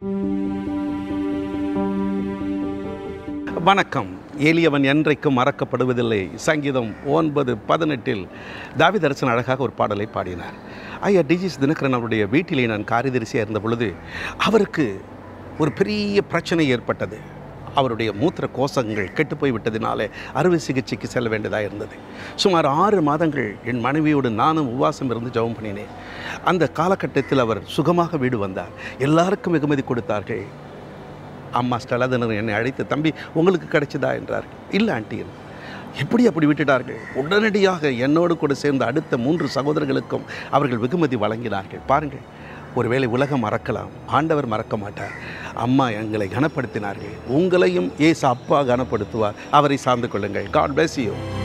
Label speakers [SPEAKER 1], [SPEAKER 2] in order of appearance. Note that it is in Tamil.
[SPEAKER 1] வணக்கம் எளியவன் என்றைக்கும் மறக்கப்படுவதில்லை சங்கீதம் ஒன்பது பதினெட்டில் தாவிதரசன் அழகாக ஒரு பாடலை பாடினார் ஐயா டிஜிஸ் தினகரன் அவருடைய வீட்டிலே நான் காரியதரிசியாக இருந்த பொழுது அவருக்கு ஒரு பெரிய பிரச்சனை ஏற்பட்டது அவருடைய மூத்திர கோசங்கள் கெட்டுப்போய் விட்டதினாலே அறுவை சிகிச்சைக்கு செல்ல வேண்டியதாக இருந்தது சுமார் ஆறு மாதங்கள் என் மனைவியோடு நானும் உபவாசம் இருந்து ஜெபம் பண்ணினேன் அந்த காலகட்டத்தில் அவர் சுகமாக வீடு வந்தார் எல்லாருக்கும் வெகுமதி கொடுத்தார்கள் அம்மா ஸ்டலதனர் என்னை அழைத்து தம்பி உங்களுக்கு கிடைச்சதா என்றார் இல்லை ஆண்டி எப்படி அப்படி விட்டுட்டார்கள் உடனடியாக என்னோடு கூட சேர்ந்த அடுத்த மூன்று சகோதரர்களுக்கும் அவர்கள் வெகுமதி வழங்கினார்கள் பாருங்கள் ஒருவேளை உலகம் மறக்கலாம் ஆண்டவர் மறக்க மாட்டார் அம்மா எங்களை கனப்படுத்தினார்கள் உங்களையும் ஏசு அப்பா கனப்படுத்துவார் அவரை சார்ந்து கொள்ளுங்கள் காட் bless you